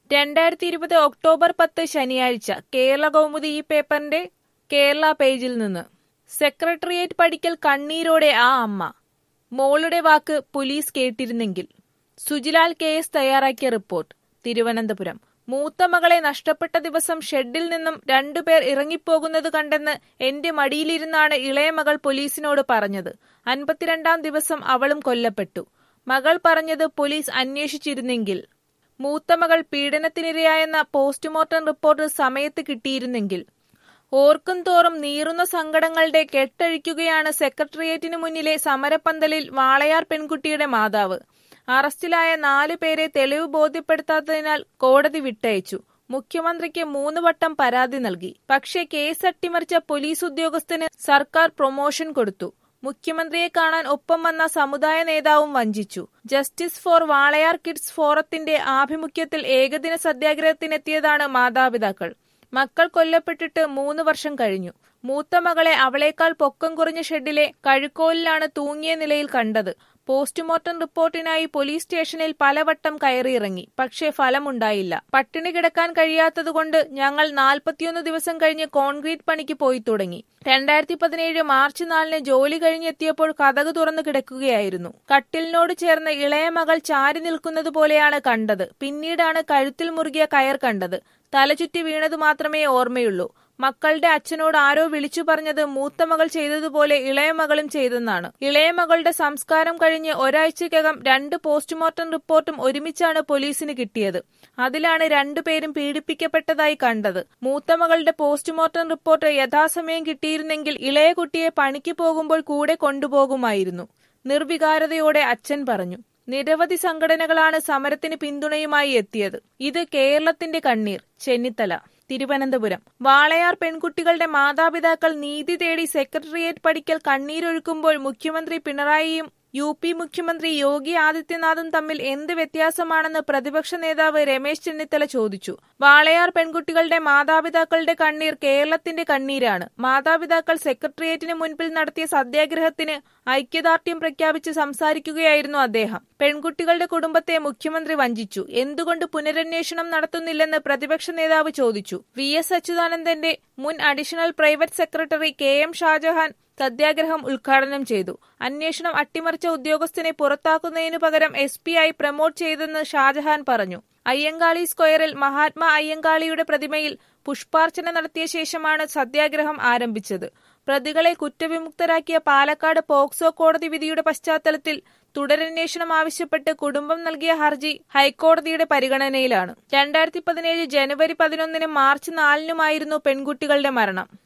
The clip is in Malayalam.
രണ്ടായിരത്തി ഇരുപത് ഒക്ടോബർ പത്ത് ശനിയാഴ്ച കേരള കൗമുദി ഈ പേപ്പറിന്റെ കേരള പേജിൽ നിന്ന് സെക്രട്ടേറിയറ്റ് പഠിക്കൽ കണ്ണീരോടെ ആ അമ്മ മോളുടെ വാക്ക് പോലീസ് കേട്ടിരുന്നെങ്കിൽ സുജിലാൽ കെ എസ് തയ്യാറാക്കിയ റിപ്പോർട്ട് തിരുവനന്തപുരം മൂത്ത മകളെ നഷ്ടപ്പെട്ട ദിവസം ഷെഡിൽ നിന്നും രണ്ടുപേർ ഇറങ്ങിപ്പോകുന്നത് കണ്ടെന്ന് എന്റെ മടിയിലിരുന്നാണ് ഇളയ മകൾ പോലീസിനോട് പറഞ്ഞത് അൻപത്തിരണ്ടാം ദിവസം അവളും കൊല്ലപ്പെട്ടു മകൾ പറഞ്ഞത് പോലീസ് അന്വേഷിച്ചിരുന്നെങ്കിൽ മൂത്ത മകൾ പീഡനത്തിനിരയായെന്ന പോസ്റ്റ്മോർട്ടം റിപ്പോർട്ട് സമയത്ത് കിട്ടിയിരുന്നെങ്കിൽ ഓർക്കും തോറും നീറുന്ന സങ്കടങ്ങളുടെ കെട്ടഴിക്കുകയാണ് സെക്രട്ടേറിയറ്റിനു മുന്നിലെ സമരപ്പന്തലിൽ വാളയാർ പെൺകുട്ടിയുടെ മാതാവ് അറസ്റ്റിലായ നാലു പേരെ തെളിവ് ബോധ്യപ്പെടുത്താത്തതിനാൽ കോടതി വിട്ടയച്ചു മുഖ്യമന്ത്രിക്ക് മൂന്ന് വട്ടം പരാതി നൽകി പക്ഷേ കേസ് അട്ടിമറിച്ച പോലീസ് ഉദ്യോഗസ്ഥന് സർക്കാർ പ്രൊമോഷൻ കൊടുത്തു മുഖ്യമന്ത്രിയെ കാണാൻ ഒപ്പം വന്ന സമുദായ നേതാവും വഞ്ചിച്ചു ജസ്റ്റിസ് ഫോർ വാളയാർ കിഡ്സ് ഫോറത്തിന്റെ ആഭിമുഖ്യത്തിൽ ഏകദിന സത്യാഗ്രഹത്തിനെത്തിയതാണ് മാതാപിതാക്കൾ മക്കൾ കൊല്ലപ്പെട്ടിട്ട് മൂന്ന് വർഷം കഴിഞ്ഞു മൂത്ത മകളെ അവളേക്കാൾ പൊക്കം കുറഞ്ഞ ഷെഡിലെ കഴുക്കോലിലാണ് തൂങ്ങിയ നിലയിൽ കണ്ടത് പോസ്റ്റ്മോർട്ടം റിപ്പോർട്ടിനായി പോലീസ് സ്റ്റേഷനിൽ പലവട്ടം കയറിയിറങ്ങി പക്ഷേ ഫലമുണ്ടായില്ല പട്ടിണി കിടക്കാൻ കഴിയാത്തതുകൊണ്ട് ഞങ്ങൾ നാൽപ്പത്തിയൊന്ന് ദിവസം കഴിഞ്ഞ് കോൺക്രീറ്റ് പണിക്ക് പോയി തുടങ്ങി രണ്ടായിരത്തി പതിനേഴ് മാർച്ച് നാലിന് ജോലി കഴിഞ്ഞെത്തിയപ്പോൾ കഥക് തുറന്നു കിടക്കുകയായിരുന്നു കട്ടിലിനോട് ചേർന്ന് ഇളയ മകൾ ചാരി നിൽക്കുന്നത് പോലെയാണ് കണ്ടത് പിന്നീടാണ് കഴുത്തിൽ മുറുകിയ കയർ കണ്ടത് തലചുറ്റി വീണത് മാത്രമേ ഓർമ്മയുള്ളൂ മക്കളുടെ അച്ഛനോട് ആരോ വിളിച്ചു പറഞ്ഞത് മൂത്ത മകൾ ചെയ്തതുപോലെ ഇളയ മകളും ചെയ്തെന്നാണ് ഇളയ മകളുടെ സംസ്കാരം കഴിഞ്ഞ് ഒരാഴ്ചക്കകം രണ്ട് പോസ്റ്റ്മോർട്ടം റിപ്പോർട്ടും ഒരുമിച്ചാണ് പോലീസിന് കിട്ടിയത് അതിലാണ് രണ്ടുപേരും പീഡിപ്പിക്കപ്പെട്ടതായി കണ്ടത് മൂത്ത മകളുടെ പോസ്റ്റ്മോർട്ടം റിപ്പോർട്ട് യഥാസമയം കിട്ടിയിരുന്നെങ്കിൽ ഇളയ കുട്ടിയെ പണിക്ക് പോകുമ്പോൾ കൂടെ കൊണ്ടുപോകുമായിരുന്നു നിർവികാരതയോടെ അച്ഛൻ പറഞ്ഞു നിരവധി സംഘടനകളാണ് സമരത്തിന് പിന്തുണയുമായി എത്തിയത് ഇത് കേരളത്തിന്റെ കണ്ണീർ ചെന്നിത്തല തിരുവനന്തപുരം വാളയാർ പെൺകുട്ടികളുടെ മാതാപിതാക്കൾ നീതി തേടി സെക്രട്ടേറിയറ്റ് പഠിക്കൽ കണ്ണീരൊഴുക്കുമ്പോൾ മുഖ്യമന്ത്രി പിണറായിയും യു പി മുഖ്യമന്ത്രി യോഗി ആദിത്യനാഥും തമ്മിൽ എന്ത് വ്യത്യാസമാണെന്ന് പ്രതിപക്ഷ നേതാവ് രമേശ് ചെന്നിത്തല ചോദിച്ചു വാളയാർ പെൺകുട്ടികളുടെ മാതാപിതാക്കളുടെ കണ്ണീർ കേരളത്തിന്റെ കണ്ണീരാണ് മാതാപിതാക്കൾ സെക്രട്ടേറിയറ്റിന് മുൻപിൽ നടത്തിയ സത്യാഗ്രഹത്തിന് ഐക്യദാർഢ്യം പ്രഖ്യാപിച്ച് സംസാരിക്കുകയായിരുന്നു അദ്ദേഹം പെൺകുട്ടികളുടെ കുടുംബത്തെ മുഖ്യമന്ത്രി വഞ്ചിച്ചു എന്തുകൊണ്ട് പുനരന്വേഷണം നടത്തുന്നില്ലെന്ന് പ്രതിപക്ഷ നേതാവ് ചോദിച്ചു വി എസ് അച്യുതാനന്ദന്റെ മുൻ additional private secretary K M Shajahan സത്യാഗ്രഹം ഉദ്ഘാടനം ചെയ്തു അന്വേഷണം അട്ടിമറിച്ച ഉദ്യോഗസ്ഥനെ പുറത്താക്കുന്നതിനു പകരം എസ് പി ആയി പ്രമോട്ട് ചെയ്തെന്ന് ഷാജഹാൻ പറഞ്ഞു അയ്യങ്കാളി സ്ക്വയറിൽ മഹാത്മാ അയ്യങ്കാളിയുടെ പ്രതിമയിൽ പുഷ്പാർച്ചന നടത്തിയ ശേഷമാണ് സത്യാഗ്രഹം ആരംഭിച്ചത് പ്രതികളെ കുറ്റവിമുക്തരാക്കിയ പാലക്കാട് പോക്സോ കോടതി വിധിയുടെ പശ്ചാത്തലത്തിൽ തുടരന്വേഷണം ആവശ്യപ്പെട്ട് കുടുംബം നൽകിയ ഹർജി ഹൈക്കോടതിയുടെ പരിഗണനയിലാണ് രണ്ടായിരത്തി പതിനേഴ് ജനുവരി പതിനൊന്നിനും മാർച്ച് നാലിനുമായിരുന്നു പെൺകുട്ടികളുടെ മരണം